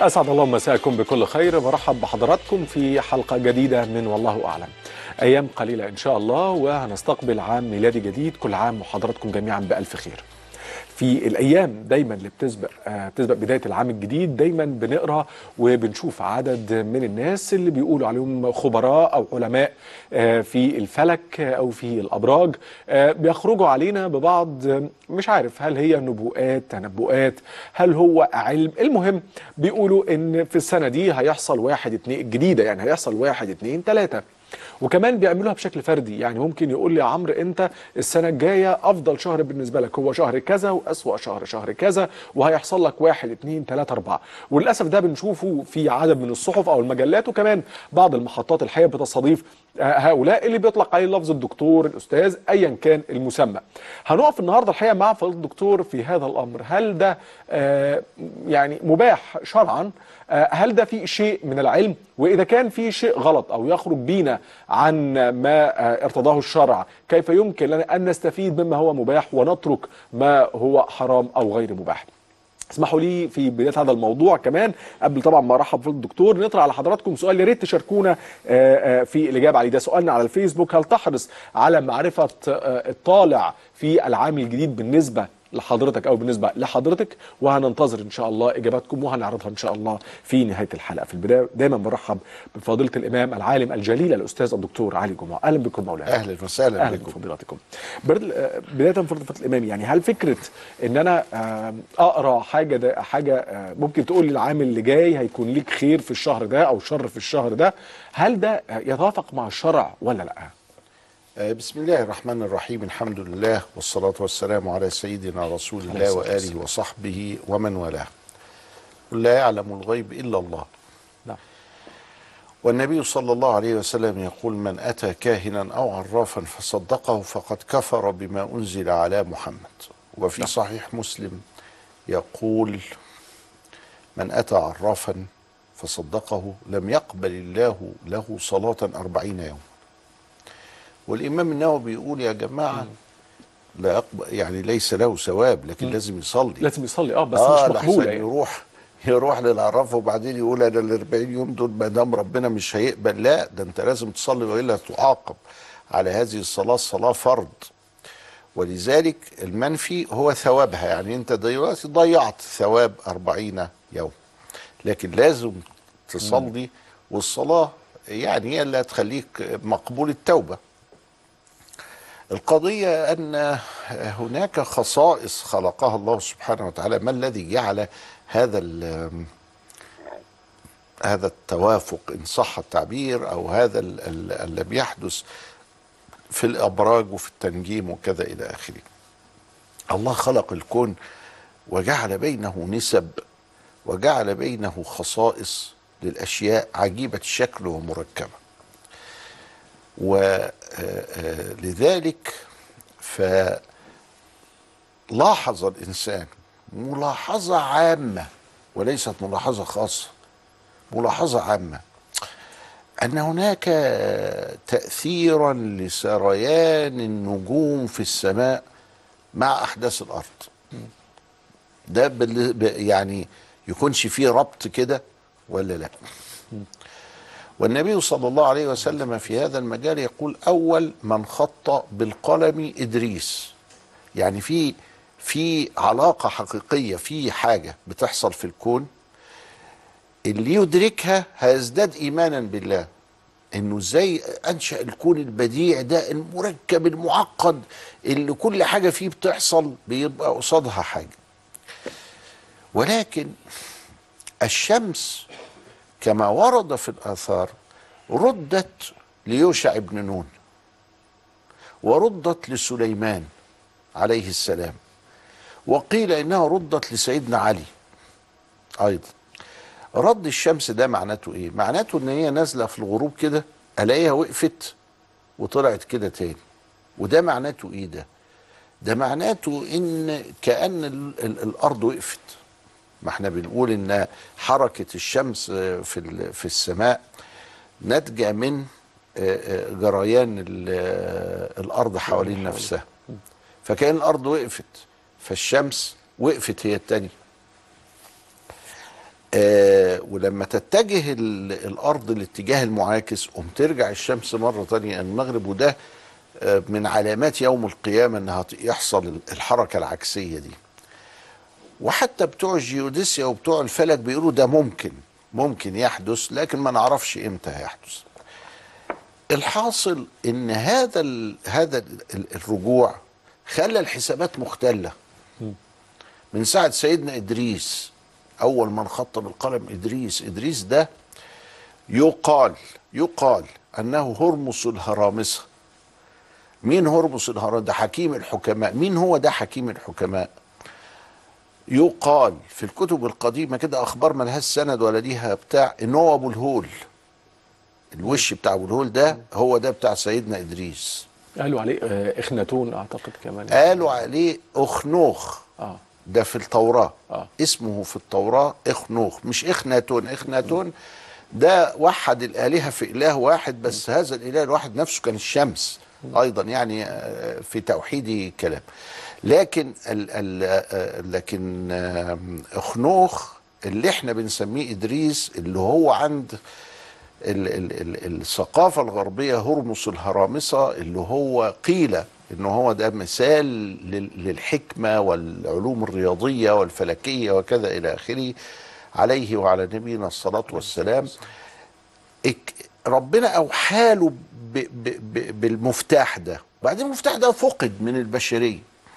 أسعد الله مساءكم بكل خير برحب بحضراتكم في حلقة جديدة من والله أعلم أيام قليلة إن شاء الله وهنستقبل عام ميلادي جديد كل عام وحضراتكم جميعا بألف خير في الايام دايما اللي بتسبق آه بتسبق بدايه العام الجديد دايما بنقرا وبنشوف عدد من الناس اللي بيقولوا عليهم خبراء او علماء آه في الفلك او في الابراج آه بيخرجوا علينا ببعض مش عارف هل هي نبوءات تنبؤات هل هو علم المهم بيقولوا ان في السنه دي هيحصل واحد اتنين الجديده يعني هيحصل واحد اتنين تلاته وكمان بيعملوها بشكل فردي يعني ممكن يقول لي يا عمرو انت السنه الجايه افضل شهر بالنسبه لك هو شهر كذا واسوا شهر شهر كذا وهيحصل لك واحد اتنين تلاته اربعه وللاسف ده بنشوفه في عدد من الصحف او المجلات وكمان بعض المحطات الحقيقه بتستضيف هؤلاء اللي بيطلق عليه لفظ الدكتور الاستاذ ايا كان المسمى هنقف النهارده الحقيقه مع فضيله الدكتور في هذا الامر هل ده آه يعني مباح شرعا هل ده في شيء من العلم واذا كان في شيء غلط او يخرج بينا عن ما ارتضاه الشرع كيف يمكن لنا ان نستفيد مما هو مباح ونترك ما هو حرام او غير مباح اسمحوا لي في بدايه هذا الموضوع كمان قبل طبعا ما ارحب بالدكتور نطرح على حضراتكم سؤال يا ريت تشاركونا في الاجابه عليه ده سؤالنا على الفيسبوك هل تحرص على معرفه الطالع في العام الجديد بالنسبه لحضرتك او بالنسبه لحضرتك وهننتظر ان شاء الله اجاباتكم وهنعرضها ان شاء الله في نهايه الحلقه في البدايه دايما برحب بفضيله الامام العالم الجليل الاستاذ الدكتور علي جمعه اهلا بكم مولانا اهلا وسهلا اهلا بكم بفضيلتكم بدايه فضيله الامام يعني هل فكره ان انا اقرا حاجه ده حاجه ممكن تقول لي العام اللي جاي هيكون ليك خير في الشهر ده او شر في الشهر ده هل ده يتوافق مع الشرع ولا لا بسم الله الرحمن الرحيم الحمد لله والصلاة والسلام على سيدنا رسول الله وآله وصحبه ومن والاه قل لا يعلم الغيب إلا الله نعم والنبي صلى الله عليه وسلم يقول من أتى كاهنا أو عرافا فصدقه فقد كفر بما أنزل على محمد وفي صحيح مسلم يقول من أتى عرافا فصدقه لم يقبل الله له صلاة أربعين يوم والامام النووي بيقول يا جماعه لا يقبل يعني ليس له ثواب لكن م. لازم يصلي لازم يصلي اه بس آه مش مقبوله يعني. يروح يروح للعراف وبعدين يقول انا ال 40 يوم دول ما دام ربنا مش هيقبل لا ده انت لازم تصلي والا تعاقب على هذه الصلاه صلاه فرض ولذلك المنفي هو ثوابها يعني انت دلوقتي ضيعت ثواب 40 يوم لكن لازم تصلي م. والصلاه يعني هي اللي هتخليك مقبول التوبه القضية أن هناك خصائص خلقها الله سبحانه وتعالى ما الذي جعل هذا هذا التوافق إن صح التعبير أو هذا الذي يحدث في الأبراج وفي التنجيم وكذا إلى آخره الله خلق الكون وجعل بينه نسب وجعل بينه خصائص للأشياء عجيبة الشكل ومركبة ولذلك فلاحظ الانسان ملاحظه عامه وليست ملاحظه خاصه ملاحظه عامه ان هناك تاثيرا لسريان النجوم في السماء مع احداث الارض ده يعني يكونش فيه ربط كده ولا لا والنبي صلى الله عليه وسلم في هذا المجال يقول اول من خط بالقلم ادريس يعني في في علاقه حقيقيه في حاجه بتحصل في الكون اللي يدركها هيزداد ايمانا بالله انه ازاي انشا الكون البديع ده المركب المعقد اللي كل حاجه فيه بتحصل بيبقى قصادها حاجه ولكن الشمس كما ورد في الآثار ردت ليوشع بن نون وردت لسليمان عليه السلام وقيل إنها ردت لسيدنا علي أيضا رد الشمس ده معناته إيه؟ معناته إن هي نازلة في الغروب كده ألاقيها وقفت وطلعت كده تاني وده معناته إيه ده؟ ده معناته إن كأن الأرض وقفت ما احنا بنقول ان حركه الشمس في في السماء ناتجه من جريان الارض حوالين نفسها فكان الارض وقفت فالشمس وقفت هي التانية آه ولما تتجه ال- الارض الاتجاه المعاكس قوم ترجع الشمس مره تانية المغرب وده آه من علامات يوم القيامه انها ت- يحصل الحركه العكسيه دي وحتى بتوع الجيوديسيا وبتوع الفلك بيقولوا ده ممكن ممكن يحدث لكن ما نعرفش امتى هيحدث الحاصل ان هذا ال هذا ال الرجوع خلى الحسابات مختله من ساعه سيدنا ادريس اول من خط بالقلم ادريس ادريس ده يقال يقال انه هرمس الهرامسه مين هرمس الهرامسه ده حكيم الحكماء مين هو ده حكيم الحكماء يقال في الكتب القديمه كده اخبار ملهاش سند ولا ليها بتاع ان هو ابو الهول الوش بتاع ابو الهول ده هو ده بتاع سيدنا ادريس قالوا عليه آه، اخناتون اعتقد كمان قالوا عليه اخنوخ اه ده في التوراة آه. اسمه في التوراة اخنوخ مش اخناتون اخناتون ده وحد الآلهة في إله واحد بس هذا الإله الواحد نفسه كان الشمس أيضا يعني آه، في توحيد كلام لكن ال ال آه، لكن آه، اخنوخ اللي احنا بنسميه إدريس اللي هو عند ال ال ال الثقافة الغربية هرمس الهرامسة اللي هو قيل ان هو ده مثال لل- للحكمة والعلوم الرياضية والفلكية وكذا الى اخره عليه وعلى نبينا الصلاة والسلام اك- ربنا اوحى له ب- ب- ب- بالمفتاح ده وبعدين المفتاح ده فقد من البشرية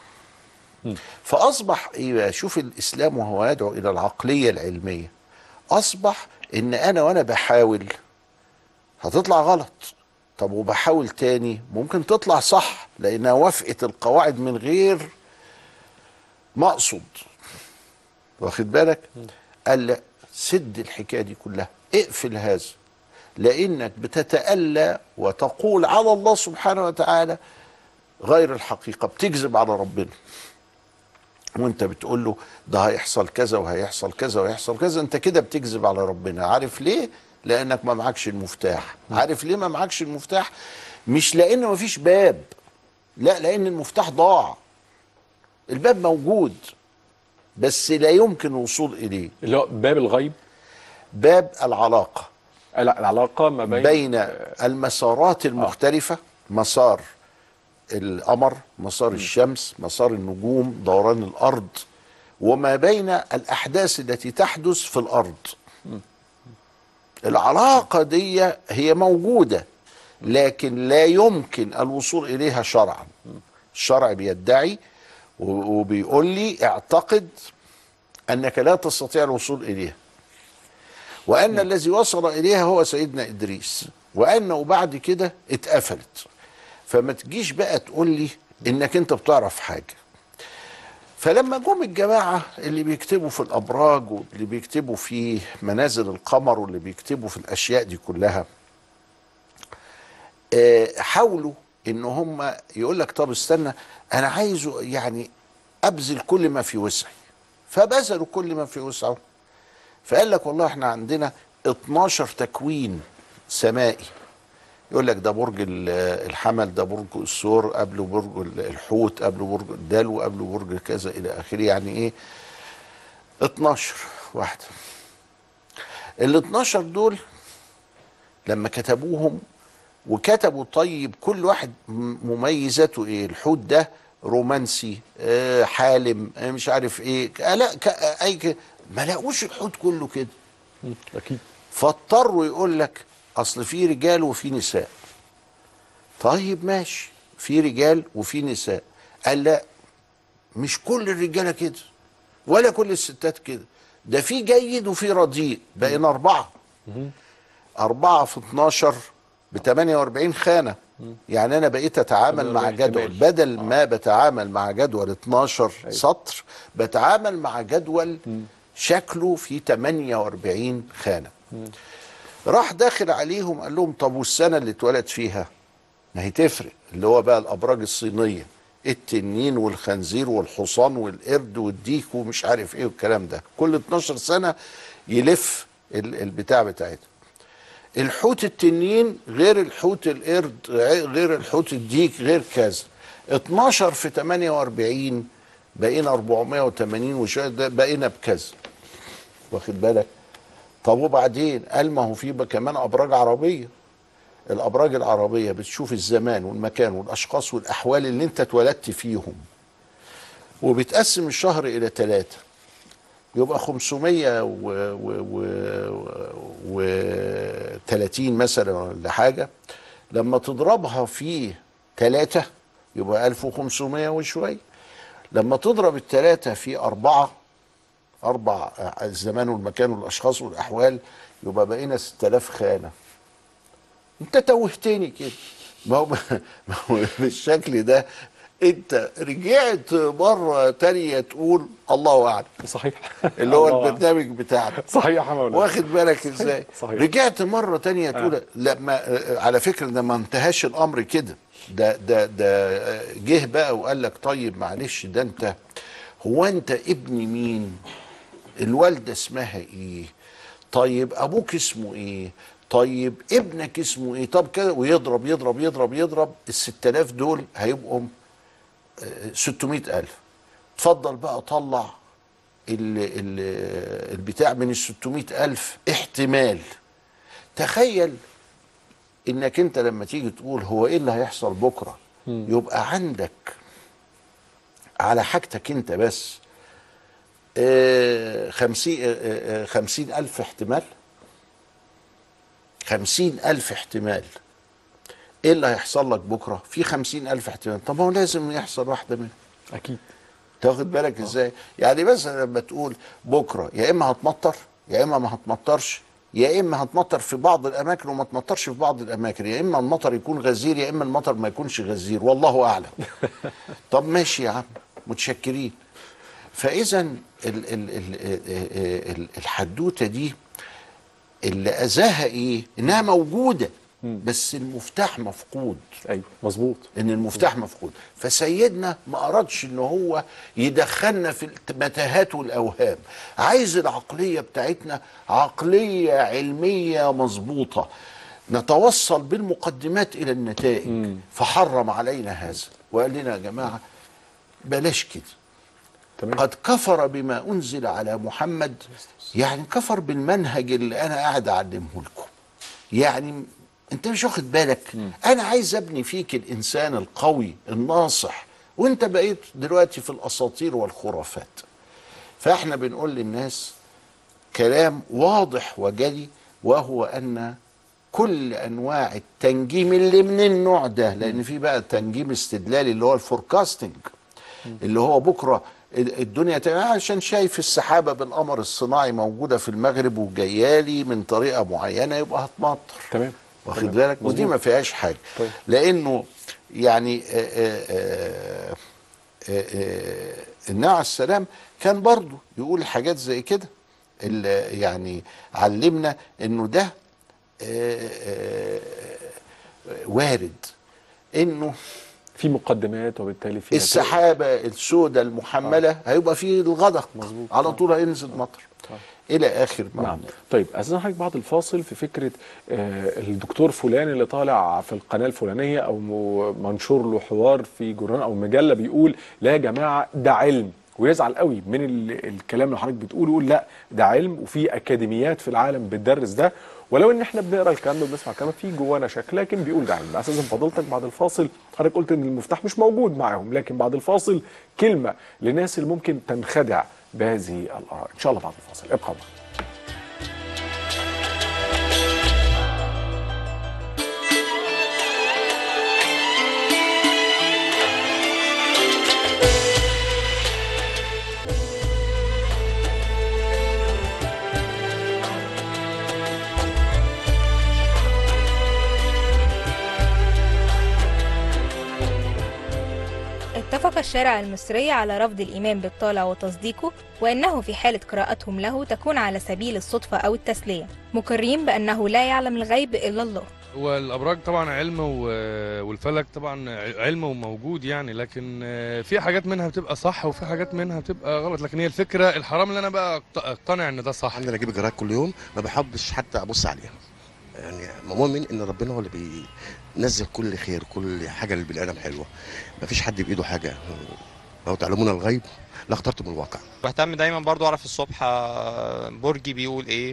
فاصبح ايه بقى؟ شوف الاسلام وهو يدعو الى العقلية العلمية اصبح ان انا وانا بحاول هتطلع غلط طب وبحاول تاني ممكن تطلع صح لانها وافقت القواعد من غير مقصد واخد بالك قال لا سد الحكايه دي كلها اقفل هذا لانك بتتألى وتقول على الله سبحانه وتعالى غير الحقيقه بتكذب على ربنا وانت بتقول له ده هيحصل كذا وهيحصل كذا وهيحصل كذا انت كده بتكذب على ربنا عارف ليه لانك ما معكش المفتاح عارف ليه ما معكش المفتاح مش لان ما فيش باب لا لان المفتاح ضاع الباب موجود بس لا يمكن الوصول اليه اللي هو باب الغيب باب العلاقه لا العلاقه ما بين بين المسارات المختلفة مسار القمر مسار الشمس مسار النجوم دوران الأرض وما بين الأحداث التي تحدث في الأرض العلاقة دي هي موجودة لكن لا يمكن الوصول إليها شرعا الشرع بيدعي و- وبيقول لي اعتقد أنك لا تستطيع الوصول إليها وأن الذي وصل إليها هو سيدنا إدريس وأنه بعد كده اتقفلت فما تجيش بقى تقول لي إنك أنت بتعرف حاجة فلما جم الجماعة اللي بيكتبوا في الأبراج واللي بيكتبوا في منازل القمر واللي بيكتبوا في الأشياء دي كلها آه، حاولوا ان هم يقول لك طب استنى انا عايزه يعني ابذل كل ما في وسعي فبذلوا كل ما في وسعه فقال لك والله احنا عندنا 12 تكوين سمائي يقول لك ده برج ال- الحمل ده برج الثور قبله برج الحوت قبله برج الدلو قبله برج كذا الى اخره يعني ايه 12 واحده ال 12 دول لما كتبوهم وكتبوا طيب كل واحد م- مميزاته ايه الحوت ده رومانسي آه حالم آه مش عارف ايه آه لا ك- آه اي ك- ما لاقوش الحوت كله كده مم، اكيد فاضطروا يقول لك اصل في رجال وفي نساء طيب ماشي في رجال وفي نساء قال لا مش كل الرجاله كده ولا كل الستات كده ده في جيد وفي رديء بقينا اربعه أربعة في 12 ب 48 خانة يعني أنا بقيت أتعامل مع 48 جدول احتمال. بدل ما بتعامل مع جدول 12 سطر بتعامل مع جدول شكله في 48 خانة راح داخل عليهم قال لهم طب والسنة اللي اتولد فيها ما هي تفرق اللي هو بقى الأبراج الصينية التنين والخنزير والحصان والقرد والديك ومش عارف ايه والكلام ده كل 12 سنة يلف ال- البتاع بتاعتها الحوت التنين غير الحوت القرد غير الحوت الديك غير كذا 12 في 48 بقينا 480 وشويه ده بقينا بكذا واخد بالك طب وبعدين قال ما هو في بقى كمان ابراج عربيه الابراج العربيه بتشوف الزمان والمكان والاشخاص والاحوال اللي انت اتولدت فيهم وبتقسم الشهر الى ثلاثه يبقى 500 و, و, و, و 30 مثلا ولا حاجه لما تضربها في ثلاثه يبقى 1500 وشويه لما تضرب الثلاثه في اربعه اربع الزمان والمكان والاشخاص والاحوال يبقى بقينا 6000 خانه انت توهتني كده ما هو ما هو بالشكل ده انت رجعت مره تانية تقول الله اعلم صحيح اللي هو الله أعلم. البرنامج بتاعنا صحيح يا مولانا واخد بالك ازاي صحيح. رجعت مره تانية تقول لا ما آه، على فكره ده ما انتهاش الامر كده ده ده ده آه، جه بقى وقال لك طيب معلش ده انت هو انت ابن مين الوالده اسمها ايه طيب ابوك اسمه ايه طيب ابنك اسمه ايه طب كده ويضرب يضرب يضرب يضرب ال 6000 دول هيبقوا آه، 600000 اتفضل بقى طلع ال ال البتاع من ال 600 ألف احتمال تخيل انك انت لما تيجي تقول هو ايه اللي هيحصل بكره يبقى عندك على حاجتك انت بس آه، خمسين آه، آه، خمسين ألف احتمال خمسين ألف احتمال ايه اللي هيحصل لك بكره في خمسين ألف احتمال طب ما هو لازم يحصل واحدة منهم اكيد تاخد بالك ازاي يعني مثلا لما تقول بكره يا اما هتمطر يا اما ما هتمطرش يا اما هتمطر في بعض الاماكن وما تمطرش في بعض الاماكن يا اما المطر يكون غزير يا اما المطر ما يكونش غزير والله اعلم طب ماشي يا عم متشكرين فاذا ال- ال- ال- ال- ال- الحدوته دي اللي اذاها ايه انها موجوده بس المفتاح مفقود ايوه مظبوط ان المفتاح مفقود فسيدنا ما ارادش ان هو يدخلنا في المتاهات والاوهام عايز العقليه بتاعتنا عقليه علميه مظبوطه نتوصل بالمقدمات الى النتائج فحرم علينا هذا وقال لنا يا جماعه بلاش كده تمام قد كفر بما انزل على محمد يعني كفر بالمنهج اللي انا قاعد اعلمه لكم يعني انت مش واخد بالك انا عايز ابني فيك الانسان القوي الناصح وانت بقيت دلوقتي في الاساطير والخرافات فاحنا بنقول للناس كلام واضح وجلي وهو ان كل انواع التنجيم اللي من النوع ده لان في بقى تنجيم استدلالي اللي هو الفوركاستنج اللي هو بكره الدنيا تمام عشان شايف السحابه بالقمر الصناعي موجوده في المغرب وجايالي من طريقه معينه يبقى هتمطر تمام واخد تمام. بالك ودي مظبوط. ما فيهاش حاجه طيب. لانه يعني آه، آه، آه، آه، آه، النبي عليه السلام كان برضو يقول حاجات زي كده اللي يعني علمنا انه ده آه، آه، وارد انه في مقدمات وبالتالي في نتائج. السحابه السوداء المحمله هيبقى فيه الغدق مظبوط. على طول هينزل مطر الى اخر ما نعم طيب استاذن حضرتك بعد الفاصل في فكره آه الدكتور فلان اللي طالع في القناه الفلانيه او م- منشور له حوار في جورنال او مجله بيقول لا يا جماعه ده علم ويزعل قوي من ال- الكلام اللي حضرتك بتقوله يقول لا ده علم وفي اكاديميات في العالم بتدرس ده ولو ان احنا بنقرا الكلام ده وبنسمع الكلام في جوانا شك لكن بيقول ده علم اساسا فضلتك بعد الفاصل حضرتك قلت ان المفتاح مش موجود معاهم لكن بعد الفاصل كلمه للناس اللي ممكن تنخدع بهذه الاراء ان شاء الله بعد الفاصل ابقى معنا اتفق الشارع المصري على رفض الإيمان بالطالع وتصديقه وأنه في حالة قراءتهم له تكون على سبيل الصدفة أو التسلية مقرين بأنه لا يعلم الغيب إلا الله هو الابراج طبعا علم و- والفلك طبعا علم وموجود يعني لكن آه، في حاجات منها بتبقى صح وفي حاجات منها بتبقى غلط لكن هي الفكره الحرام اللي انا بقى أقت- اقتنع ان ده صح عندنا اجيب الجرايد كل يوم ما بحبش حتى ابص عليها يعني مؤمن ان ربنا هو اللي بينزل كل خير كل حاجه للبني ادم حلوه ما فيش حد بايده حاجه لو تعلمون الغيب لاخترتم الواقع بهتم دايما برضو اعرف الصبح آه، برجي بيقول ايه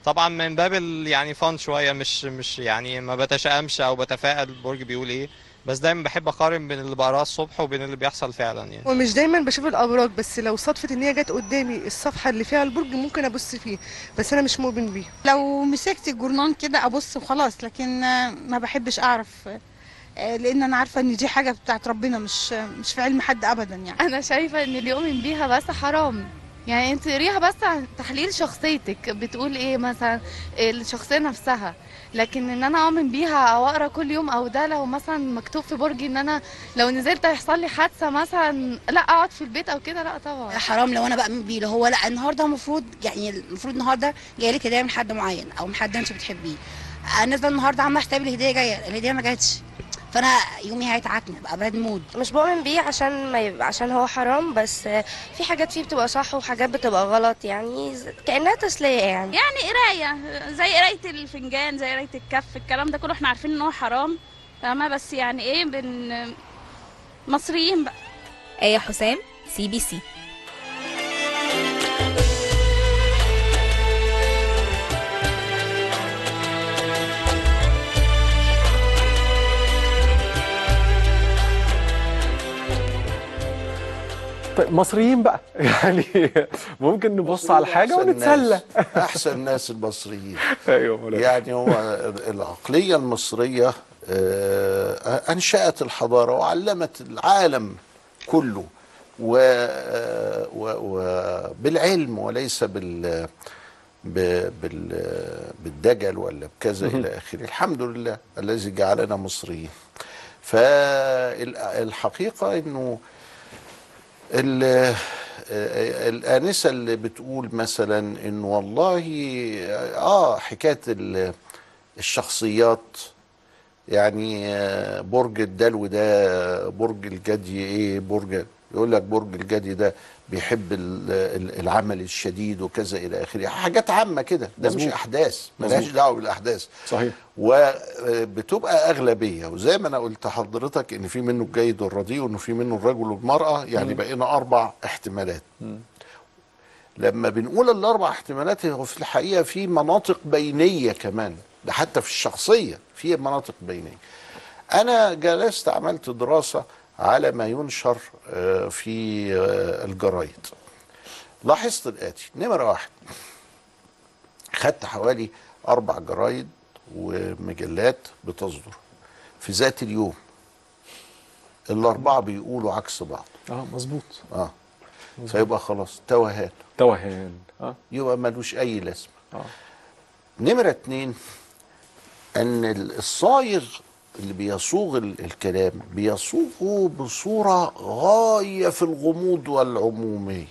طبعا من باب ال- يعني فان شويه مش مش يعني ما بتشائمش او بتفائل برج بيقول ايه بس دايما بحب اقارن بين اللي بقراه الصبح وبين اللي بيحصل فعلا يعني ومش دايما بشوف الابراج بس لو صدفت ان هي جت قدامي الصفحه اللي فيها البرج ممكن ابص فيه بس انا مش مؤمن بيه لو مسكت الجورنان كده ابص وخلاص لكن آه، ما بحبش اعرف آه، لان انا عارفه ان دي حاجه بتاعت ربنا مش مش في علم حد ابدا يعني انا شايفه ان اللي يؤمن بيها بس حرام يعني انت قريها بس عن تحليل شخصيتك بتقول ايه مثلا الشخصيه نفسها لكن ان انا اؤمن بيها او اقرا كل يوم او ده لو مثلا مكتوب في برجي ان انا لو نزلت هيحصل لي حادثه مثلا لا اقعد في البيت او كده لا طبعا حرام لو انا بأمن بيه اللي هو لا النهارده المفروض يعني المفروض النهارده جاي لك هديه من حد معين او من حد انت بتحبيه انا نازله النهارده عامله حسابي الهديه جايه الهديه ما جاتش فانا يومي هيتعكن ابقى باد مود مش بؤمن بيه عشان ما يبقى عشان هو حرام بس في حاجات فيه بتبقى صح وحاجات بتبقى غلط يعني ز- كأنها تسلية يعني يعني قرايه زي قرايه الفنجان زي قرايه الكف الكلام ده كله احنا عارفين ان هو حرام فاهمه بس يعني ايه بن مصريين بقى آية حسام سي بي سي طيب مصريين بقى يعني ممكن نبص على حاجه أحسن ونتسلى ناس. احسن ناس المصريين ايوه مولانا. يعني هو العقليه المصريه آه، انشات الحضاره وعلمت العالم كله و و- وبالعلم وليس بال ب- بال بالدجل ولا بكذا مهم. الى اخره الحمد لله الذي جعلنا مصريين فالحقيقه انه ال- الآنسة اللي بتقول مثلا إن والله آه حكاية ال- الشخصيات يعني آه، برج الدلو ده برج الجدي إيه برج يقول لك برج الجدي ده بيحب ال- ال- العمل الشديد وكذا إلى آخره حاجات عامة كده ده مش مظبوط. أحداث ملهاش مظبوط. دعوة بالأحداث صحيح وبتبقى أغلبية وزي ما أنا قلت لحضرتك إن في منه الجيد والرديء وإنه في منه الرجل والمرأة يعني مم. بقينا أربع احتمالات لما بنقول الاربع احتمالات هو في الحقيقه في مناطق بينيه كمان ده حتى في الشخصيه في مناطق بينيه انا جلست عملت دراسه على ما ينشر آه، في آه، الجرايد لاحظت الاتي نمره واحد خدت حوالي اربع جرايد ومجلات بتصدر في ذات اليوم الاربعه بيقولوا عكس بعض اه مظبوط اه فيبقى خلاص توهان توهان اه يبقى ملوش اي لازمه اه نمره اتنين ان ال- الصايغ اللي بيصوغ ال- الكلام بيصوغه بصوره غايه في الغموض والعموميه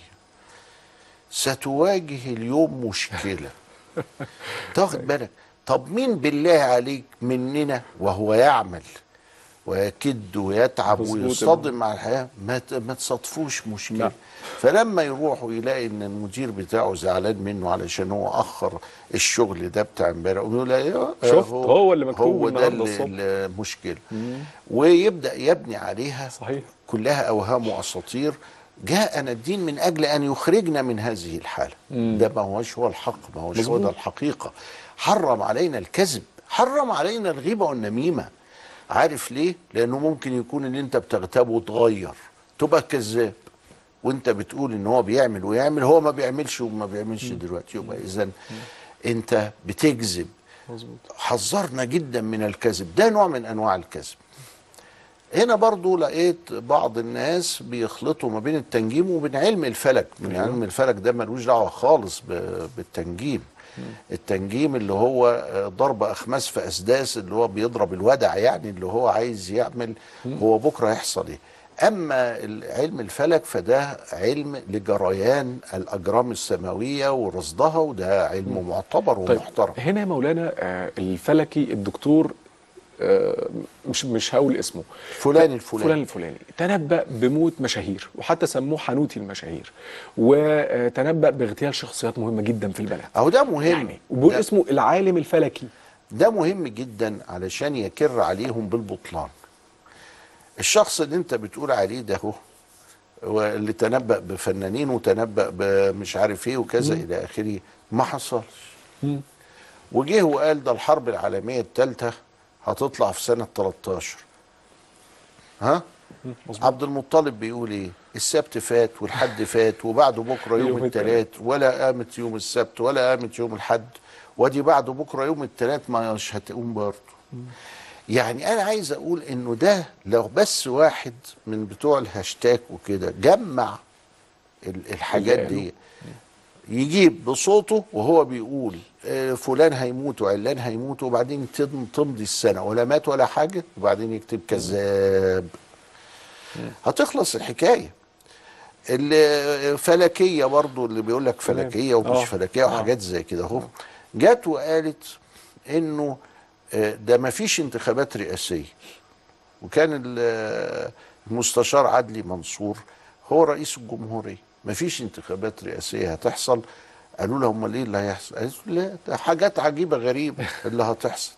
ستواجه اليوم مشكله تاخد بالك طب مين بالله عليك مننا وهو يعمل ويكد ويتعب مظبوط. ويصطدم مع الحياه ما ت- ما تصادفوش مشكله لا. فلما يروحوا يلاقي ان المدير بتاعه زعلان منه علشان هو اخر الشغل ده بتاع امبارح ويقول ايوه شفت، هو اللي مكتوب هو ده النهاردة اللي- الصبح. المشكله ويبدا يبني عليها صحيح كلها اوهام واساطير جاءنا الدين من اجل ان يخرجنا من هذه الحاله مم. ده ما هوش هو الحق ما هوش هو مظبوط. ده الحقيقه حرم علينا الكذب حرم علينا الغيبه والنميمه عارف ليه لانه ممكن يكون اللي انت بتغتابه وتغير تبقى كذاب وانت بتقول ان هو بيعمل ويعمل هو ما بيعملش وما بيعملش دلوقتي يبقى اذا انت بتكذب مظبوط حذرنا جدا من الكذب ده نوع من انواع الكذب هنا برضو لقيت بعض الناس بيخلطوا ما بين التنجيم وبين علم الفلك من أيوة. علم الفلك ده ملوش دعوه خالص ب- بالتنجيم التنجيم اللي هو آه، ضرب اخماس في اسداس اللي هو بيضرب الودع يعني اللي هو عايز يعمل هو بكره يحصل ايه اما ال- علم الفلك فده علم لجريان الاجرام السماويه ورصدها وده علم معتبر طيب ومحترم هنا يا مولانا آه، الفلكي الدكتور آه، مش مش هقول اسمه فلان الفلاني. فلان الفلاني تنبأ بموت مشاهير وحتى سموه حنوتي المشاهير وتنبأ باغتيال شخصيات مهمة جدا في البلد اهو ده مهم يعني وبيقول ده- اسمه العالم الفلكي ده مهم جدا علشان يكر عليهم بالبطلان الشخص اللي انت بتقول عليه ده هو واللي تنبأ بفنانين وتنبأ بمش عارف ايه وكذا مم. الى اخره ما حصلش مم. وجه وقال ده الحرب العالميه الثالثه هتطلع في سنه 13 ها عبد المطلب بيقول ايه السبت فات والحد فات وبعده بكره يوم, يوم الثلاث ولا قامت يوم السبت ولا قامت يوم الحد وادي بعده بكره يوم الثلاث ما مش هتقوم برضه يعني انا عايز اقول انه ده لو بس واحد من بتوع الهاشتاج وكده جمع ال- الحاجات دي يجيب بصوته وهو بيقول آه، فلان هيموت وعلان هيموت وبعدين تم- تمضي السنه ولا مات ولا حاجه وبعدين يكتب كذاب هتخلص الحكايه الفلكيه برضو اللي بيقول لك فلكيه ومش آه. فلكيه وحاجات زي كده اهو جت وقالت انه آه، ده ما فيش انتخابات رئاسيه وكان ال- المستشار عدلي منصور هو رئيس الجمهوريه ما فيش انتخابات رئاسيه هتحصل قالوا له امال ايه اللي هيحصل؟ قالت لا ده حاجات عجيبه غريبه اللي هتحصل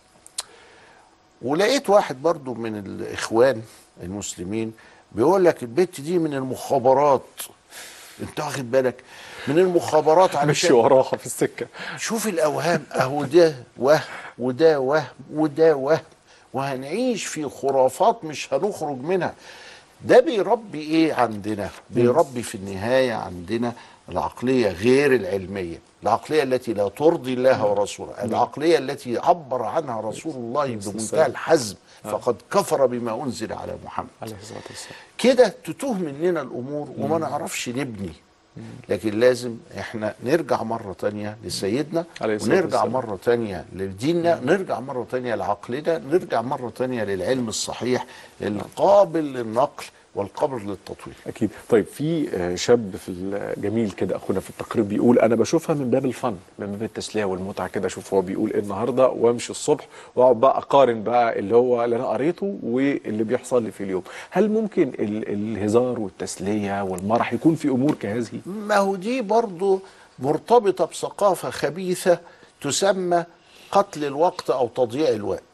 ولقيت واحد برضو من الاخوان المسلمين بيقول لك البت دي من المخابرات انت واخد بالك من المخابرات علشان مشي وراها في السكه شوف الاوهام اهو ده وهم وده وهم وده وهم وهنعيش في خرافات مش هنخرج منها ده بيربي ايه عندنا بيربي في النهايه عندنا العقليه غير العلميه العقليه التي لا ترضي الله ورسوله العقليه التي عبر عنها رسول الله بمنتهى الحزم فقد كفر بما انزل على محمد عليه الصلاه والسلام كده تتوه مننا الامور وما نعرفش نبني لكن لازم احنا نرجع مرة تانية لسيدنا عليه الصلاة ونرجع والسلام. مرة تانية لديننا نرجع مرة تانية لعقلنا نرجع مرة تانية للعلم الصحيح القابل للنقل والقابل للتطوير اكيد طيب في آه، شاب في الجميل كده اخونا في التقرير بيقول انا بشوفها من باب الفن من باب التسليه والمتعه كده اشوف هو بيقول ايه النهارده وامشي الصبح واقعد بقى اقارن بقى اللي هو اللي انا قريته واللي بيحصل لي في اليوم هل ممكن ال- الهزار والتسليه والمرح يكون في امور كهذه ما هو دي برضو مرتبطة بثقافة خبيثة تسمى قتل الوقت أو تضييع الوقت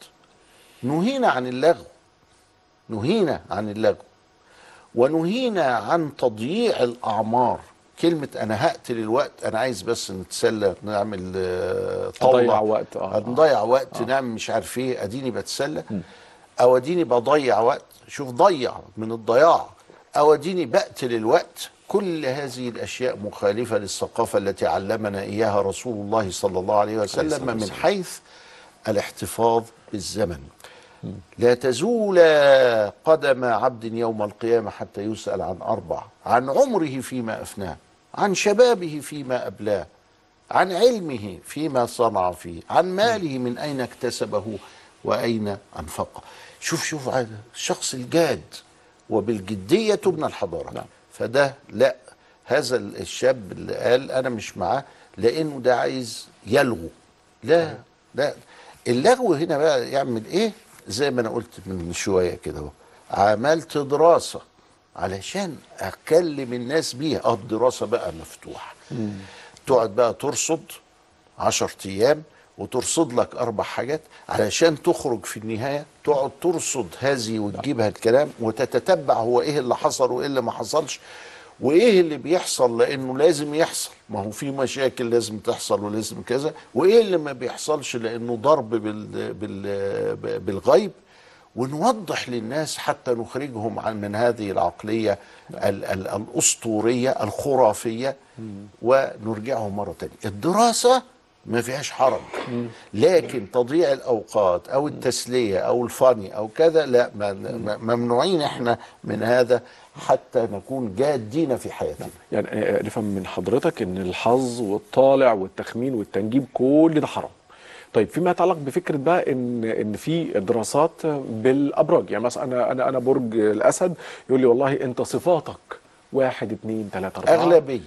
نهينا عن اللغو نهينا عن اللغو ونهينا عن تضييع الأعمار كلمة أنا هقتل الوقت أنا عايز بس نتسلى نعمل آه، طاولة أضيع وقت، آه. نضيع وقت نعمل مش عارف إيه أديني بتسلى أو أديني بضيع وقت شوف ضيع من الضياع أو أديني بقتل الوقت كل هذه الأشياء مخالفة للثقافة التي علمنا إياها رسول الله صلى الله عليه وسلم من حيث الاحتفاظ بالزمن لا تزول قدم عبد يوم القيامة حتى يسأل عن أربع عن عمره فيما أفناه عن شبابه فيما أبلاه عن علمه فيما صنع فيه عن ماله من أين اكتسبه وأين أنفقه شوف شوف عاد الشخص الجاد وبالجدية تبنى الحضارة نعم. فده لا هذا الشاب اللي قال أنا مش معاه لأنه ده عايز يلغو لا لا اللغو هنا بقى يعمل ايه زي ما انا قلت من شويه كده اهو عملت دراسه علشان اكلم الناس بيها اه الدراسه بقى مفتوحه تقعد بقى ترصد عشر ايام وترصد لك اربع حاجات علشان تخرج في النهايه تقعد ترصد هذه وتجيبها الكلام وتتتبع هو ايه اللي حصل وايه اللي ما حصلش وايه اللي بيحصل لانه لازم يحصل ما هو في مشاكل لازم تحصل ولازم كذا وايه اللي ما بيحصلش لانه ضرب بال بال بالغيب ونوضح للناس حتى نخرجهم عن من هذه العقليه ال ال الاسطوريه الخرافيه ونرجعهم مره ثانيه الدراسه ما فيهاش حرج لكن تضييع الاوقات او التسليه او الفاني او كذا لا ما- ما- ممنوعين احنا من هذا حتى نكون جادين في حياتنا يعني آه، نفهم من حضرتك ان الحظ والطالع والتخمين والتنجيم كل ده حرام طيب فيما يتعلق بفكره بقى ان ان في دراسات بالابراج يعني مثلا انا انا انا برج الاسد يقول لي والله انت صفاتك واحد اثنين ثلاثه اربعه اغلبيه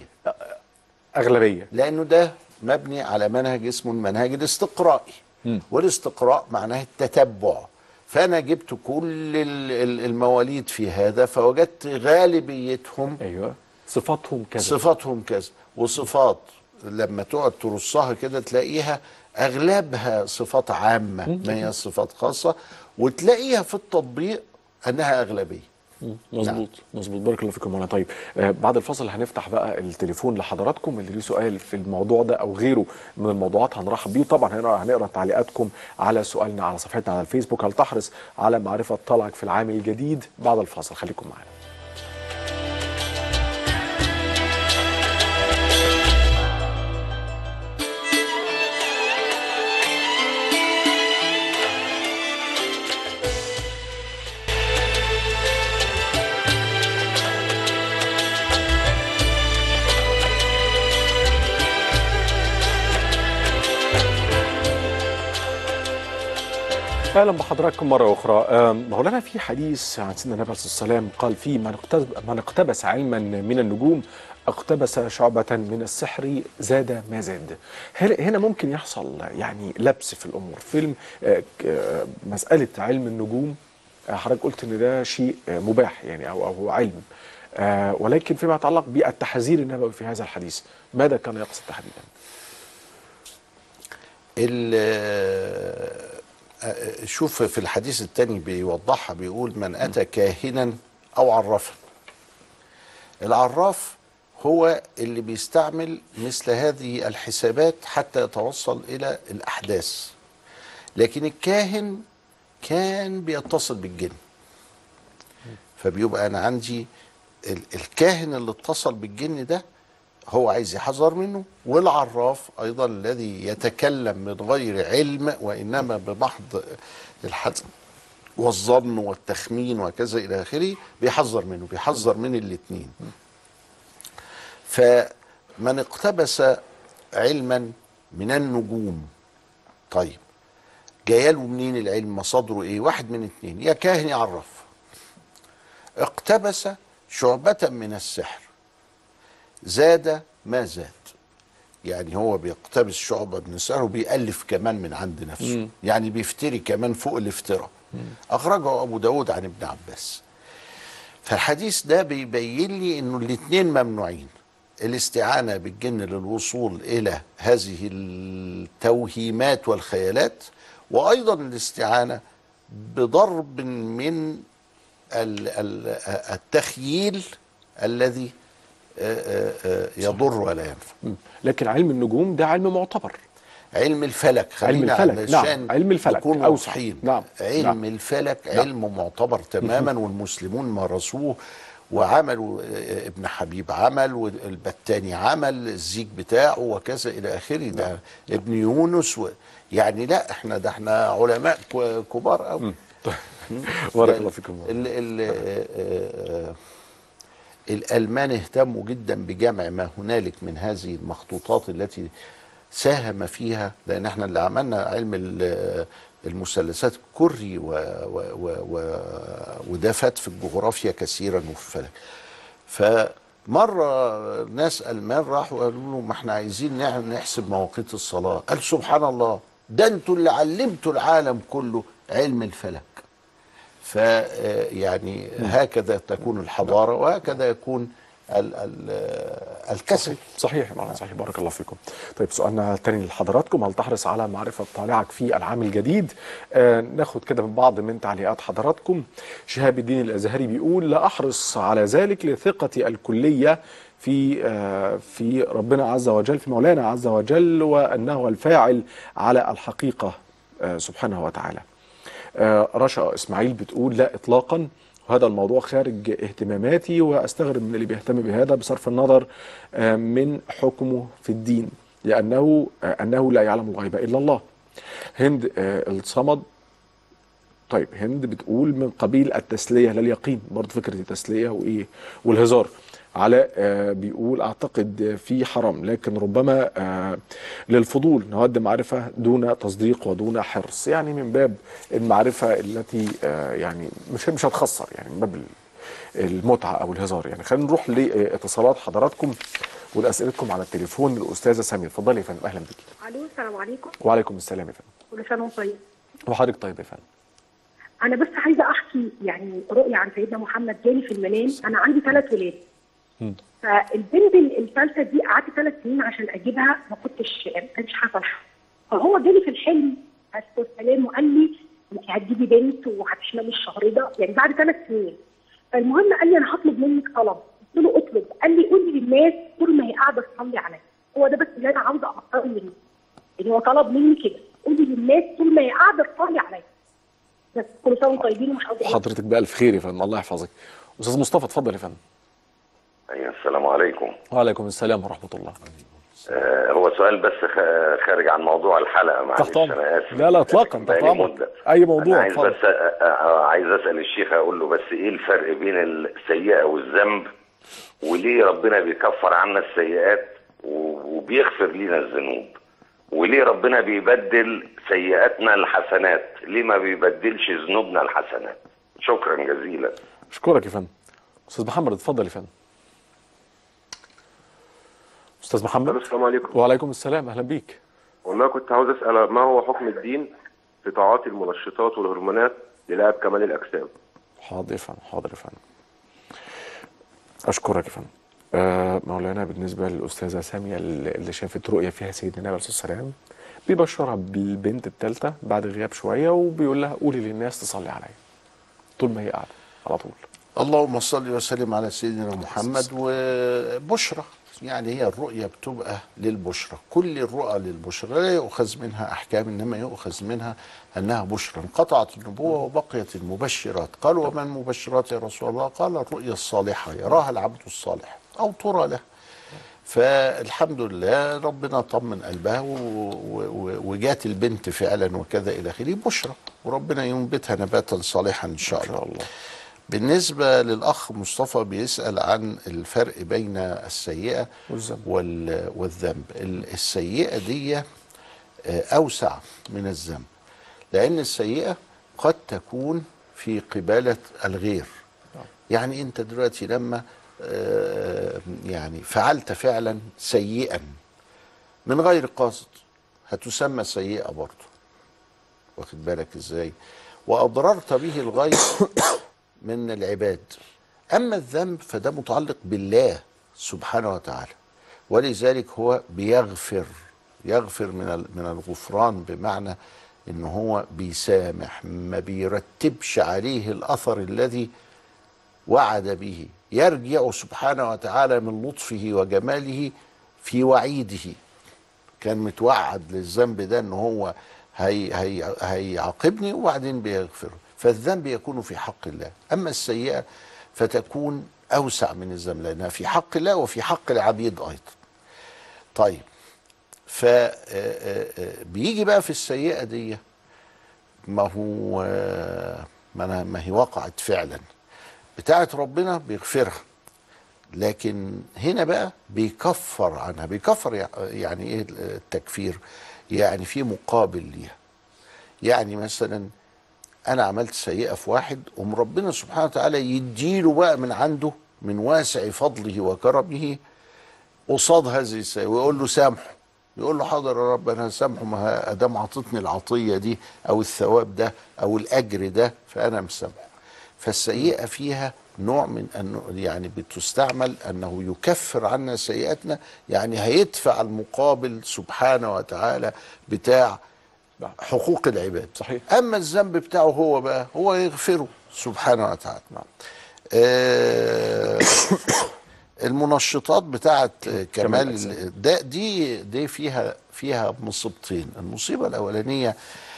اغلبيه لانه ده مبني على منهج اسمه المنهج الاستقرائي والاستقراء معناه التتبع فانا جبت كل ال- ال- المواليد في هذا فوجدت غالبيتهم ايوه صفاتهم كذا صفاتهم كذا وصفات لما تقعد ترصها كده تلاقيها اغلبها صفات عامه ما هي صفات خاصه وتلاقيها في التطبيق انها اغلبيه مم. مظبوط مظبوط بارك الله فيكم وانا طيب آه بعد الفصل هنفتح بقى التليفون لحضراتكم اللي ليه سؤال في الموضوع ده او غيره من الموضوعات هنرحب بيه طبعا هنقرا هنقرا تعليقاتكم على سؤالنا على صفحتنا على الفيسبوك هل تحرص على معرفه طلعك في العام الجديد بعد الفصل خليكم معانا اهلا بحضراتكم مره اخرى آم، مولانا في حديث عن سيدنا النبي عليه الصلاه والسلام قال فيه من اقتبس, من اقتبس علما من النجوم اقتبس شعبة من السحر زاد ما زاد هل- هنا ممكن يحصل يعني لبس في الامور فيلم آه، ك- آه، مساله علم النجوم آه، حضرتك قلت ان ده شيء آه، مباح يعني او او علم آه، ولكن فيما يتعلق بالتحذير النبوي في هذا الحديث ماذا كان يقصد تحديدا؟ ال- آه، شوف في الحديث الثاني بيوضحها بيقول من أتى كاهنا أو عرافا العراف هو اللي بيستعمل مثل هذه الحسابات حتى يتوصل إلى الأحداث لكن الكاهن كان بيتصل بالجن فبيبقى أنا عندي ال- الكاهن اللي اتصل بالجن ده هو عايز يحذر منه والعراف ايضا الذي يتكلم من غير علم وانما بمحض الحذر والظن والتخمين وكذا الى اخره بيحذر منه بيحذر من الاثنين فمن اقتبس علما من النجوم طيب جايله منين العلم مصادره ايه واحد من اتنين يا كاهن يعرف اقتبس شعبة من السحر زاد ما زاد يعني هو بيقتبس شعبة من السحر وبيألف كمان من عند نفسه مم. يعني بيفتري كمان فوق الافتراء أخرجه أبو داود عن ابن عباس فالحديث ده بيبين لي انه الاثنين ممنوعين الاستعانة بالجن للوصول إلى هذه التوهيمات والخيالات وأيضا الاستعانة بضرب من ال- ال- التخييل الذي آه، آه، آه، يضر ولا ينفع مم. لكن علم النجوم ده علم معتبر علم الفلك علم خلينا الفلك نعم علشان علم الفلك نكون أوسع واضحين نعم علم نعم. الفلك نعم. علم معتبر تماما والمسلمون مارسوه وعملوا آه، ابن حبيب عمل والبتاني عمل الزيج بتاعه وكذا الى اخره ده ابن يونس و يعني لا احنا ده احنا علماء ك- كبار قوي بارك الله فيكم ال ال آه، آه، الالمان اهتموا جدا بجمع ما هنالك من هذه المخطوطات التي ساهم فيها لان احنا اللي عملنا علم ال- المثلثات الكري و و و و وده فات في الجغرافيا كثيرا وفي الفلك فمره ناس المان راحوا قالوا له ما احنا عايزين نع- نحسب مواقيت الصلاه قال سبحان الله ده انتوا اللي علمتوا العالم كله علم الفلك ف آه، يعني هكذا تكون الحضاره وهكذا يكون ال ال آه، الكسل صحيح يا مولانا صحيح بارك الله فيكم طيب سؤالنا الثاني لحضراتكم هل تحرص على معرفة طالعك في العام الجديد آه ناخد كده من بعض من تعليقات حضراتكم شهاب الدين الأزهري بيقول لا أحرص على ذلك لثقتي الكلية في آه في ربنا عز وجل في مولانا عز وجل وأنه الفاعل على الحقيقة آه سبحانه وتعالى آه، رشا اسماعيل بتقول لا اطلاقا وهذا الموضوع خارج اهتماماتي واستغرب من اللي بيهتم بهذا بصرف النظر آه، من حكمه في الدين لانه آه، انه لا يعلم الغيب الا الله هند آه، الصمد طيب هند بتقول من قبيل التسليه لا اليقين برضه فكره التسليه وايه والهزار علاء آه، بيقول اعتقد في حرام لكن ربما آه، للفضول نود معرفه دون تصديق ودون حرص يعني من باب المعرفه التي آه، يعني مش مش هتخسر يعني من باب المتعه او الهزار يعني خلينا نروح لاتصالات حضراتكم ولاسئلتكم على التليفون الاستاذه ساميه اتفضلي يا فندم اهلا بك الو السلام عليكم وعليكم السلام يا فندم كل سنه وانتم طيب وحضرتك طيب يا فندم انا بس عايزه احكي يعني رؤيه عن سيدنا محمد جالي في المنام انا عندي ثلاث ولاد مم. فالبنت الثالثه دي قعدت ثلاث سنين عشان اجيبها ما كنتش ما كانش حصل حاجه فهو جالي في الحلم عليه الصلاه والسلام وقال لي انت هتجيبي بنت وهتشملي الشهر ده يعني بعد ثلاث سنين المهم قال لي انا هطلب منك طلب قلت له اطلب قال لي قولي للناس طول ما هي قاعده تصلي عليا هو ده بس اللي انا عاوزه اقرر منه يعني هو طلب مني كده قولي للناس طول ما هي قاعده تصلي عليا بس كل سنه وانتم طيبين ومش عاوزه حضرتك بألف خير يا فندم الله يحفظك أستاذ مصطفى اتفضل يا فندم أيوة السلام عليكم وعليكم السلام ورحمة الله آه هو سؤال بس خ- خارج عن موضوع الحلقة معلش تحت أمرك. أنا آسف لا لا إطلاقا تحت بقالي أمرك مدة أي موضوع أنا عايز اتفضل بس أ- أ- عايز أسأل الشيخ أقول له بس إيه الفرق بين السيئة والذنب وليه ربنا بيكفر عنا السيئات و- وبيغفر لنا الذنوب وليه ربنا بيبدل سيئاتنا الحسنات ليه ما بيبدلش ذنوبنا الحسنات شكرا جزيلا أشكرك يا فندم أستاذ محمد اتفضل يا فندم أستاذ محمد السلام عليكم وعليكم السلام أهلا بيك والله كنت عاوز اسال ما هو حكم الدين في تعاطي المنشطات والهرمونات للاعب كمال الاجسام حاضر يا فندم حاضر يا فندم أشكرك يا فندم آه مولانا بالنسبة للأستاذة سامية اللي اللي شافت رؤية فيها سيدنا النبي عليه الصلاة والسلام بيبشرها بالبنت الثالثة بعد غياب شوية وبيقول لها قولي للناس تصلي عليا طول ما هي قاعدة على طول اللهم صل وسلم على سيدنا محمد وبشرى يعني هي الرؤية بتبقى للبشرى كل الرؤى للبشرى لا يؤخذ منها أحكام إنما يؤخذ منها أنها بشرى انقطعت النبوة وبقيت المبشرات قال وما المبشرات يا رسول الله قال الرؤيا الصالحة يراها العبد الصالح أو ترى له فالحمد لله ربنا طمن قلبها و- و- و- وجات البنت فعلا وكذا الى اخره بشرى وربنا ينبتها نباتا صالحا ان شاء الله, الله. بالنسبه للاخ مصطفى بيسال عن الفرق بين السيئه وال- والذنب ال- السيئه دي آه، اوسع من الذنب لان السيئه قد تكون في قباله الغير يعني انت دلوقتي لما آه، يعني فعلت فعلا سيئا من غير قصد هتسمى سيئة برضه واخد بالك ازاي واضررت به الغير من العباد اما الذنب فده متعلق بالله سبحانه وتعالى ولذلك هو بيغفر يغفر من ال- من الغفران بمعنى ان هو بيسامح ما بيرتبش عليه الاثر الذي وعد به يرجع سبحانه وتعالى من لطفه وجماله في وعيده كان متوعد للذنب ده ان هو هي هي هيعاقبني وبعدين بيغفره فالذنب يكون في حق الله اما السيئه فتكون اوسع من الذنب لانها في حق الله وفي حق العبيد ايضا طيب ف آه، آه، آه، بيجي بقى في السيئه دي ما هو آه، ما أنا- ما هي وقعت فعلا بتاعت ربنا بيغفرها لكن هنا بقى بيكفر عنها بيكفر يع- يعني ايه التكفير يعني في مقابل ليها يعني مثلا انا عملت سيئه في واحد قوم ربنا سبحانه وتعالى يديله بقى من عنده من واسع فضله وكرمه قصاد هذه السيئه ويقول له سامحه يقول له حاضر يا رب انا سامحه ما ادام عطتني العطيه دي او الثواب ده او الاجر ده فانا مسامحه فالسيئه فيها نوع من انه يعني بتستعمل انه يكفر عنا سيئاتنا يعني هيدفع المقابل سبحانه وتعالى بتاع حقوق العباد صحيح اما الذنب بتاعه هو بقى هو يغفره سبحانه وتعالى آه المنشطات بتاعت كمال ال- ده دي دي فيها فيها مصيبتين المصيبه الاولانيه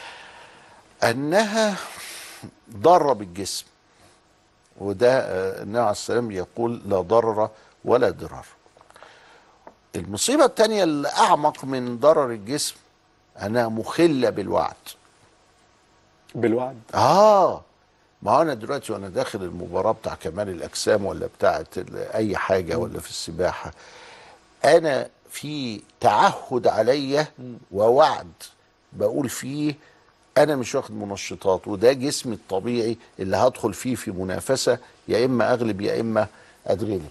انها ضاره بالجسم وده آه، النبي عليه السلام يقول لا ضرر ولا ضرار المصيبه الثانيه اللي اعمق من ضرر الجسم انها مخله بالوعد بالوعد اه ما هو انا دلوقتي وانا داخل المباراه بتاع كمال الاجسام ولا بتاعه ال- اي حاجه ولا في السباحه انا في تعهد عليا ووعد بقول فيه انا مش واخد منشطات وده جسمي الطبيعي اللي هدخل فيه في منافسه يا اما اغلب يا اما اتغلب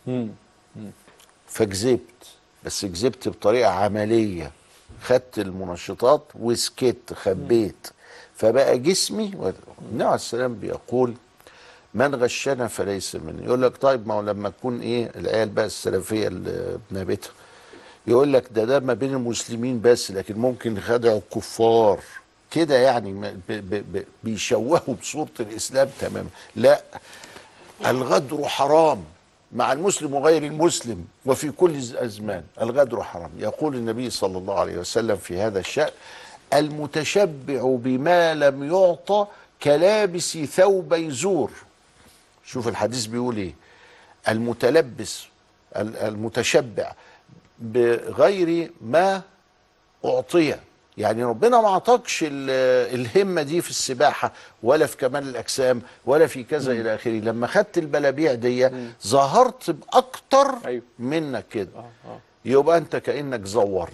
فكذبت بس كذبت بطريقه عمليه خدت المنشطات وسكت خبيت فبقى جسمي النبي عليه السلام بيقول من غشنا فليس مني يقول لك طيب ما هو لما تكون ايه العيال بقى السلفيه اللي بنبتها يقول لك ده ده ما بين المسلمين بس لكن ممكن يخدعوا الكفار كده يعني ما- ب- ب- ب- بيشوهوا بصوره الاسلام تماما لا الغدر حرام مع المسلم وغير المسلم وفي كل الازمان الغدر حرام يقول النبي صلى الله عليه وسلم في هذا الشان المتشبع بما لم يعطى كلابس ثوبي زور شوف الحديث بيقول ايه المتلبس ال- المتشبع بغير ما اعطي يعني ربنا ما اعطاكش ال- الهمه دي في السباحه ولا في كمال الاجسام ولا في كذا الى اخره لما خدت البلابيع دي ظهرت باكتر منك كده يبقى انت كانك زورت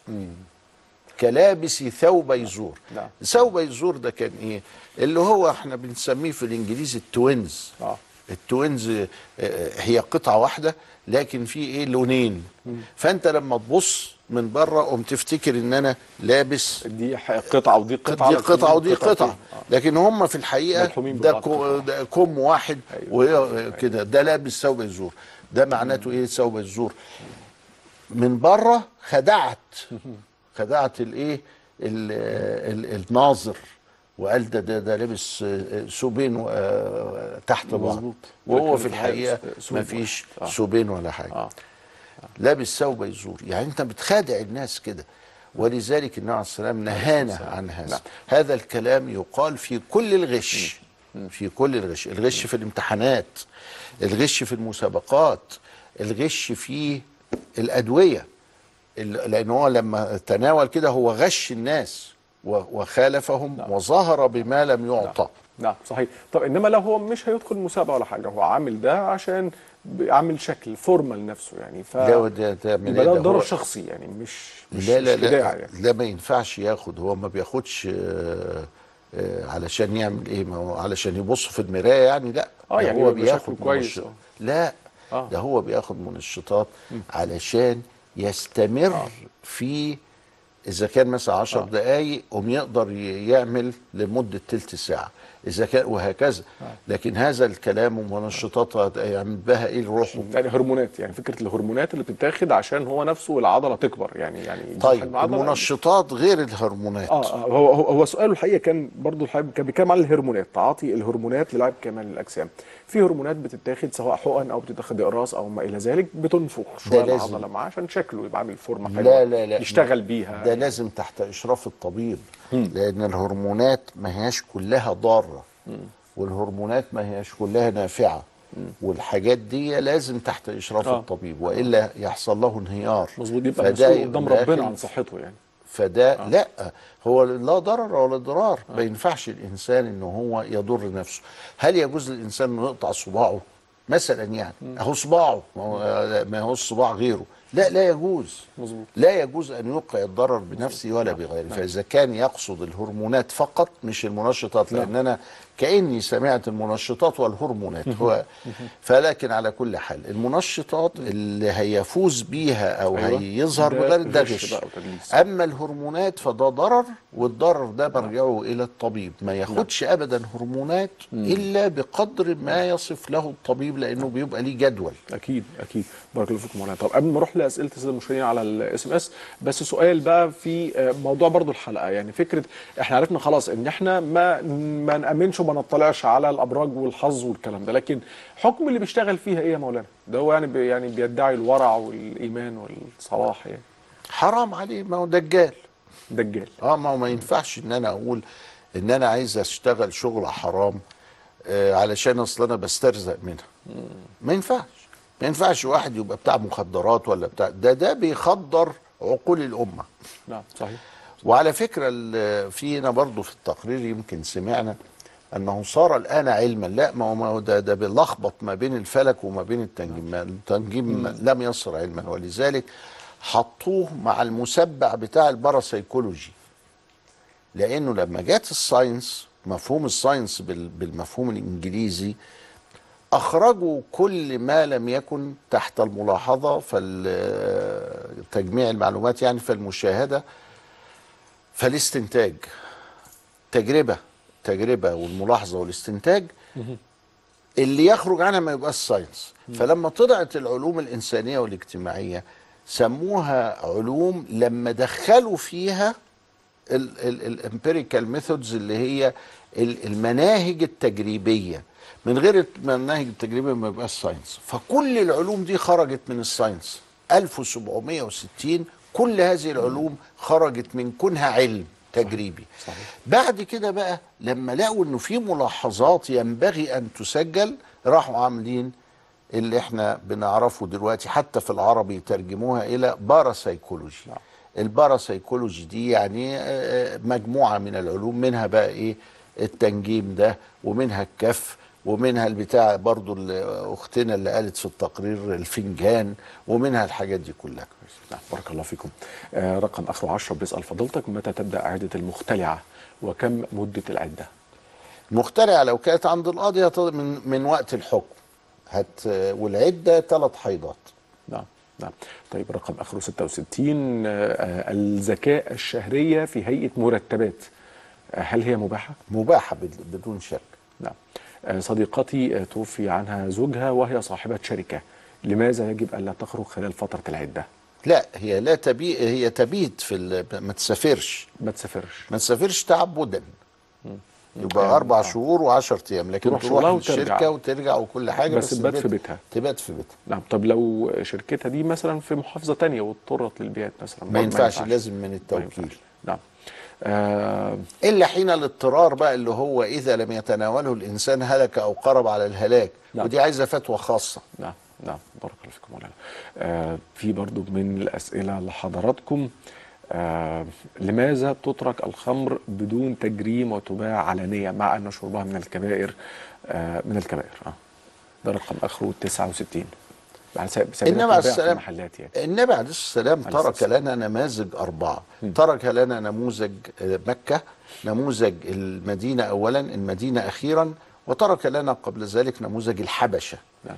كلابس ثوبي زور نعم. ثوبي زور ده كان ايه اللي هو احنا بنسميه في الانجليزي التوينز آه. التوينز آه، آه، هي قطعه واحده لكن في ايه لونين فانت لما تبص من بره قوم تفتكر ان انا لابس دي قطعه ودي قطعه دي قطعه ودي قطعتين. قطعه لكن هم في الحقيقه ملحومين ده, ببعض. كو ده كم واحد وهي كده ده لابس ثوب الزور ده معناته ايه ثوب الزور من بره خدعت خدعت الايه ال- ال- الناظر وقال ده ده, ده لابس آه، ثوبين آه، تحت بعض مظبوط. وهو لكن في الحقيقه ثوب ما فيش واحد. آه. ثوبين ولا حاجه لابس ثوب يزور يعني انت بتخادع الناس كده ولذلك النبي عليه السلام نهانا عن هذا هذا الكلام يقال في كل الغش في كل الغش الغش في الامتحانات الغش في المسابقات الغش في الأدوية ال- لأن هو لما تناول كده هو غش الناس و- وخالفهم وظهر بما لم يعطى نعم صحيح طب انما لو هو مش هيدخل مسابقه ولا حاجه هو عامل ده عشان ب- عامل شكل فورمال نفسه يعني ف ده ده ده من يبقى إيه ده ده ضرر هو- شخصي يعني مش مش لا لا مش خداع لا يعني لا ما ينفعش ياخد هو ما بياخدش آه، آه، علشان يعمل ايه ما هو علشان يبص في المرايه يعني لا آه، ده يعني هو يبقى بياخد شكله كويس، منشط- آه. لا آه. ده هو بياخد منشطات علشان يستمر في اذا كان مثلا 10 دقائق قوم يقدر ي- يعمل لمده تلت ساعه اذا كان وهكذا لكن هذا الكلام ومنشطات يعمل بها ايه الروح يعني هرمونات يعني فكره الهرمونات اللي بتتاخد عشان هو نفسه العضله تكبر يعني يعني يزيد طيب حجم العضلة. المنشطات غير الهرمونات اه آه، هو هو هو سؤاله الحقيقه كان برضو الحقيقه كان بيتكلم عن الهرمونات تعاطي الهرمونات للاعب كمال الاجسام في هرمونات بتتاخد سواء حقن او بتتاخد اقراص او ما الى ذلك بتنفخ شويه لازم. العضله معاه عشان شكله يبقى عامل فورمه حلوه لا لا لا يشتغل بيها ده لازم تحت اشراف الطبيب لان الهرمونات ما هياش كلها ضاره والهرمونات ما هياش كلها نافعه والحاجات دي لازم تحت اشراف آه. الطبيب والا يحصل له انهيار مظبوط يبقى فده مسؤول قدام يبقى ربنا داخل عن صحته يعني فده آه. لا هو لا ضرر ولا ضرار ما ينفعش الانسان ان هو يضر نفسه هل يجوز للانسان انه يقطع صباعه مثلا يعني اهو صباعه ما هو ما هو الصباع غيره لا لا يجوز مظبوط لا يجوز ان يوقع الضرر بنفسه ولا بغيره فاذا كان يقصد الهرمونات فقط مش المنشطات لان انا كاني سمعت المنشطات والهرمونات هو فلكن على كل حال المنشطات اللي هيفوز بيها او أيوة. هيظهر ده بغير ده غش غش بقى وتدليس. اما الهرمونات فده ضرر والضرر ده مرجعه الى الطبيب ما ياخدش ابدا هرمونات الا بقدر ما يصف له الطبيب لانه بيبقى ليه جدول اكيد اكيد بارك الله فيكم مولانا طب قبل ما اروح لاسئله الساده المشاهدين على الاس ام اس بس سؤال بقى في آه، موضوع برضو الحلقه يعني فكره احنا عرفنا خلاص ان احنا ما ما نامنش وما نطلعش على الابراج والحظ والكلام ده لكن حكم اللي بيشتغل فيها ايه يا مولانا ده هو يعني بي يعني بيدعي الورع والايمان والصلاح يعني حرام عليه ما هو دجال دجال اه ما هو ما ينفعش ان انا اقول ان انا عايز اشتغل شغل حرام آه علشان اصل انا بسترزق منها ما ينفعش ما ينفعش واحد يبقى بتاع مخدرات ولا بتاع ده ده بيخدر عقول الامه نعم صحيح وعلى فكره ال- فينا برضو في التقرير يمكن سمعنا انه صار الان علما لا ما هو ما هو ده ده بيلخبط ما بين الفلك وما بين التنجيم ما التنجيم لم يصر علما ولذلك حطوه مع المسبع بتاع الباراسيكولوجي لانه لما جت الساينس مفهوم الساينس بال- بالمفهوم الانجليزي اخرجوا كل ما لم يكن تحت الملاحظه فالتجميع المعلومات يعني فالمشاهده فالاستنتاج تجربه تجربه والملاحظه والاستنتاج اللي يخرج عنها ما يبقاش ساينس فلما طلعت العلوم الانسانيه والاجتماعيه سموها علوم لما دخلوا فيها الامبيريكال ميثودز اللي هي ال- المناهج التجريبيه من غير المناهج التجريبيه ما يبقاش ساينس فكل العلوم دي خرجت من الساينس 1760 كل هذه العلوم خرجت من كونها علم تجريبي بعد كده بقى لما لقوا انه في ملاحظات ينبغي ان تسجل راحوا عاملين اللي احنا بنعرفه دلوقتي حتى في العربي ترجموها الى باراسايكولوجي الباراسايكولوجي دي يعني آه، مجموعه من العلوم منها بقى ايه التنجيم ده ومنها الكف ومنها البتاع برضو اللي اختنا اللي قالت في التقرير الفنجان ومنها الحاجات دي كلها نعم بارك الله فيكم آه رقم اخره 10 بيسال فضيلتك متى تبدا اعاده المختلعه وكم مده العده مخترعه لو كانت عند القاضي هت- من من وقت الحكم هت والعده ثلاث حيضات نعم نعم طيب رقم اخره 66 آه الزكاه الشهريه في هيئه مرتبات آه هل هي مباحه مباحه بد- بدون شك نعم آه صديقتي آه توفي عنها زوجها وهي صاحبه شركه لماذا يجب الا تخرج خلال فتره العده لا هي لا تبي هي تبيت في ال- ما تسافرش ما تسافرش ما تسافرش تعبدا يبقى يعني اربع آه. شهور و10 ايام لكن تروح تروح, شغلها تروح وترجع. الشركه وترجع وكل حاجه بس تبات في البيت- بيتها تبات في بيتها نعم طب لو شركتها دي مثلا في محافظه تانية واضطرت للبيات مثلا ما ينفعش لازم من التوكيل نعم آه الا حين الاضطرار بقى اللي هو اذا لم يتناوله الانسان هلك او قرب على الهلاك نعم. ودي عايزه فتوى خاصه نعم نعم بارك الله فيكم مولانا آه في برضو من الأسئلة لحضراتكم آه لماذا تترك الخمر بدون تجريم وتباع علانية مع أن شربها من الكبائر آه من الكبائر آه. ده رقم آخره 69 على سبيل سبيل النبي عليه التباع في السلام المحلات يعني النبي عليه السلام عليه ترك لنا نماذج أربعة ترك لنا نموذج آه، مكة نموذج المدينة أولا المدينة أخيرا وترك لنا قبل ذلك نموذج الحبشة نعم.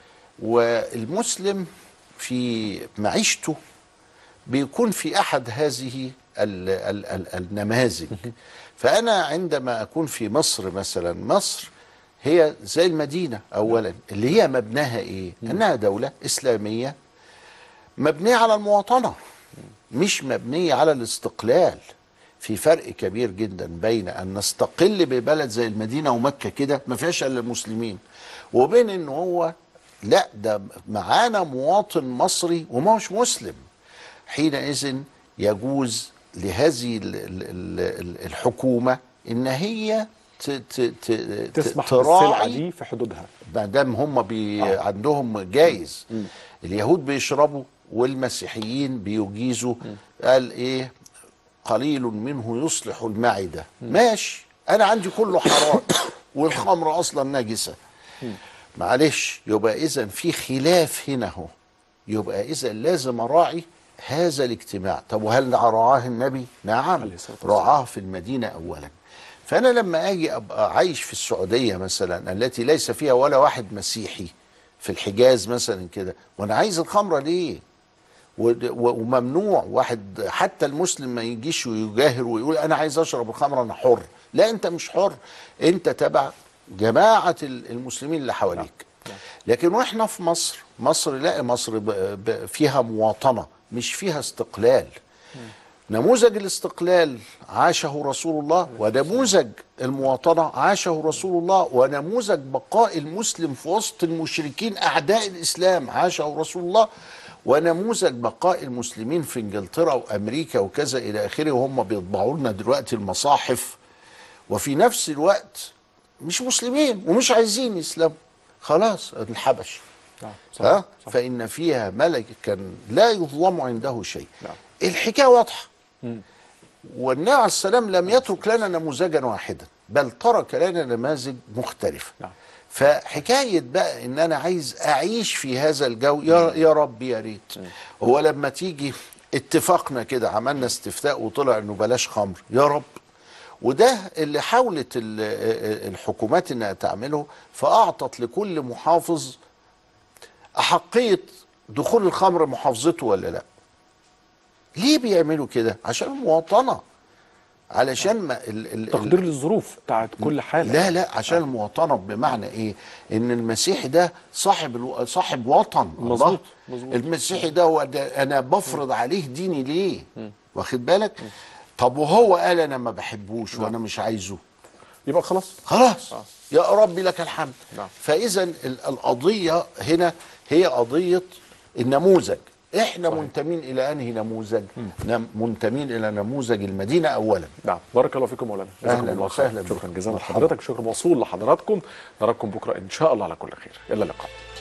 والمسلم في معيشته بيكون في أحد هذه ال ال ال النماذج فأنا عندما أكون في مصر مثلا مصر هي زي المدينة أولا اللي هي مبناها إيه؟ أنها دولة إسلامية مبنية على المواطنة مش مبنية على الاستقلال في فرق كبير جدا بين أن نستقل ببلد زي المدينة ومكة كده ما فيهاش إلا المسلمين وبين أن هو لا ده معانا مواطن مصري وما هوش مسلم حينئذ يجوز لهذه ال- ال- ال- ال- الحكومة ان هي ت- ت- ت- تسمح تراعي بالسلعة دي في حدودها ما دام هم بي عندهم جايز اليهود بيشربوا والمسيحيين بيجيزوا قال ايه قليل منه يصلح المعده ماشي انا عندي كله حرام والخمر اصلا نجسه معلش يبقى اذا في خلاف هنا اهو يبقى اذا لازم اراعي هذا الاجتماع طب وهل رعاه النبي نعم رعاه في المدينه اولا فانا لما اجي ابقى عايش في السعوديه مثلا التي ليس فيها ولا واحد مسيحي في الحجاز مثلا كده وانا عايز الخمره ليه ود- و- وممنوع واحد حتى المسلم ما يجيش ويجاهر ويقول انا عايز اشرب الخمره انا حر لا انت مش حر انت تبع جماعه ال- المسلمين اللي حواليك لكن واحنا في مصر مصر لا مصر ب- ب- فيها مواطنه مش فيها استقلال نموذج الاستقلال عاشه رسول الله ونموذج المواطنة عاشه رسول الله ونموذج بقاء المسلم في وسط المشركين أعداء الإسلام عاشه رسول الله ونموذج بقاء المسلمين في انجلترا وامريكا وكذا الى اخره وهم بيطبعوا لنا دلوقتي المصاحف وفي نفس الوقت مش مسلمين ومش عايزين يسلموا خلاص الحبش ها فان فيها ملكا لا يظلم عنده شيء الحكايه واضحه والنبي عليه السلام لم يترك لنا نموذجا واحدا بل ترك لنا نماذج مختلفه فحكايه بقى ان انا عايز اعيش في هذا الجو يا يا رب يا ريت هو لما تيجي اتفقنا كده عملنا استفتاء وطلع انه بلاش خمر يا رب وده اللي حاولت ال- الحكومات انها تعمله فاعطت لكل محافظ احقيه دخول الخمر محافظته ولا لا ليه بيعملوا كده عشان المواطنه علشان ما ال ال تقدير للظروف بتاعت كل حاله لا لا عشان المواطنه بمعنى ايه ان المسيحي ده صاحب الو... صاحب وطن الله. مظبوط، مظبوط. المسيحي ده, هو ده انا بفرض عليه ديني ليه واخد بالك طب وهو قال انا ما بحبوش وانا مش عايزه يبقى خلاص خلاص يا ربي لك الحمد نعم. فاذا ال- القضيه هنا هي قضيه النموذج احنا صحيح. منتمين الى انهي نموذج نم منتمين الى نموذج المدينه اولا نعم بارك الله فيكم مولانا جزاكم أهلاً الله خير وسهلاً شكرا بك. جزيلا مرحبا. لحضرتك شكر موصول لحضراتكم نراكم بكره ان شاء الله على كل خير الى اللقاء